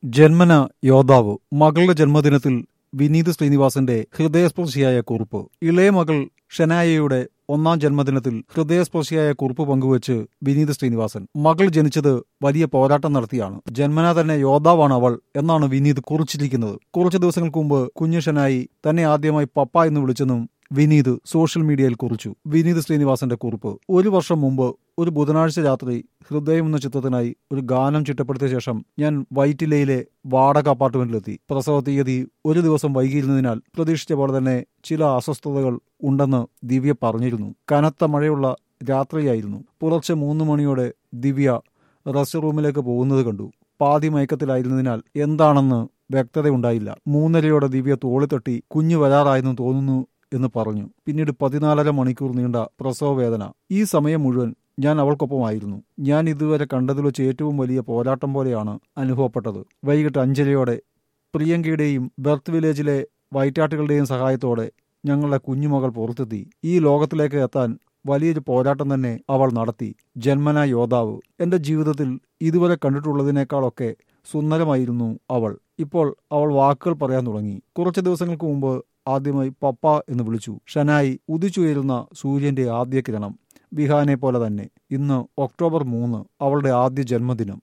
ജന്മന യോദ്ധാവ് മകളുടെ ജന്മദിനത്തിൽ വിനീത് ശ്രീനിവാസന്റെ ഹൃദയസ്പർശിയായ കുറിപ്പ് ഇളയ മകൾ ഷനായയുടെ ഒന്നാം ജന്മദിനത്തിൽ ഹൃദയസ്പർശിയായ കുറിപ്പ് പങ്കുവച്ച് വിനീത് ശ്രീനിവാസൻ മകൾ ജനിച്ചത് വലിയ പോരാട്ടം നടത്തിയാണ് ജന്മന തന്നെ യോദ്ധാവാണ് അവൾ എന്നാണ് വിനീത് കുറിച്ചിരിക്കുന്നത് കുറച്ചു ദിവസങ്ങൾക്ക് മുമ്പ് കുഞ്ഞു ഷനായി തന്നെ ആദ്യമായി പപ്പ എന്ന് വിളിച്ചെന്നും വിനീത് സോഷ്യൽ മീഡിയയിൽ കുറിച്ചു വിനീത് ശ്രീനിവാസന്റെ കുറിപ്പ് ഒരു വർഷം മുമ്പ് ഒരു ബുധനാഴ്ച രാത്രി ഹൃദയം എന്ന ചിത്രത്തിനായി ഒരു ഗാനം ചിട്ടപ്പെടുത്തിയ ശേഷം ഞാൻ വൈറ്റിലയിലെ വാടക അപ്പാർട്ട്മെന്റിലെത്തി പ്രസവ തീയതി ഒരു ദിവസം വൈകിയിരുന്നതിനാൽ പ്രതീക്ഷിച്ച പോലെ തന്നെ ചില അസ്വസ്ഥതകൾ ഉണ്ടെന്ന് ദിവ്യ പറഞ്ഞിരുന്നു കനത്ത മഴയുള്ള രാത്രിയായിരുന്നു പുലർച്ചെ മൂന്ന് മണിയോടെ ദിവ്യ റെസ്റ്റ് റൂമിലേക്ക് പോകുന്നത് കണ്ടു പാതി മയക്കത്തിലായിരുന്നതിനാൽ എന്താണെന്ന് വ്യക്തതയുണ്ടായില്ല മൂന്നരയോടെ ദിവ്യ തോളി തട്ടി കുഞ്ഞു വരാറായെന്ന് തോന്നുന്നു എന്ന് പറഞ്ഞു പിന്നീട് പതിനാലര മണിക്കൂർ നീണ്ട പ്രസവ വേദന ഈ സമയം മുഴുവൻ ഞാൻ അവൾക്കൊപ്പമായിരുന്നു ഞാൻ ഇതുവരെ കണ്ടതിൽ വെച്ച് ഏറ്റവും വലിയ പോരാട്ടം പോലെയാണ് അനുഭവപ്പെട്ടത് വൈകിട്ട് അഞ്ചരയോടെ പ്രിയങ്കയുടെയും ബർത്ത് വില്ലേജിലെ വൈറ്റാട്ടുകളുടെയും സഹായത്തോടെ ഞങ്ങളുടെ കുഞ്ഞുമകൾ പുറത്തെത്തി ഈ ലോകത്തിലേക്ക് എത്താൻ വലിയൊരു പോരാട്ടം തന്നെ അവൾ നടത്തി ജന്മന യോദ്ധാവ് എന്റെ ജീവിതത്തിൽ ഇതുവരെ കണ്ടിട്ടുള്ളതിനേക്കാളൊക്കെ സുന്ദരമായിരുന്നു അവൾ ഇപ്പോൾ അവൾ വാക്കുകൾ പറയാൻ തുടങ്ങി കുറച്ച് ദിവസങ്ങൾക്ക് മുമ്പ് ആദ്യമായി പപ്പ എന്ന് വിളിച്ചു ഷനായി ഉദിച്ചുയരുന്ന സൂര്യന്റെ ആദ്യ കിരണം വിഹാനെ പോലെ തന്നെ ഇന്ന് ഒക്ടോബർ മൂന്ന് അവളുടെ ആദ്യ ജന്മദിനം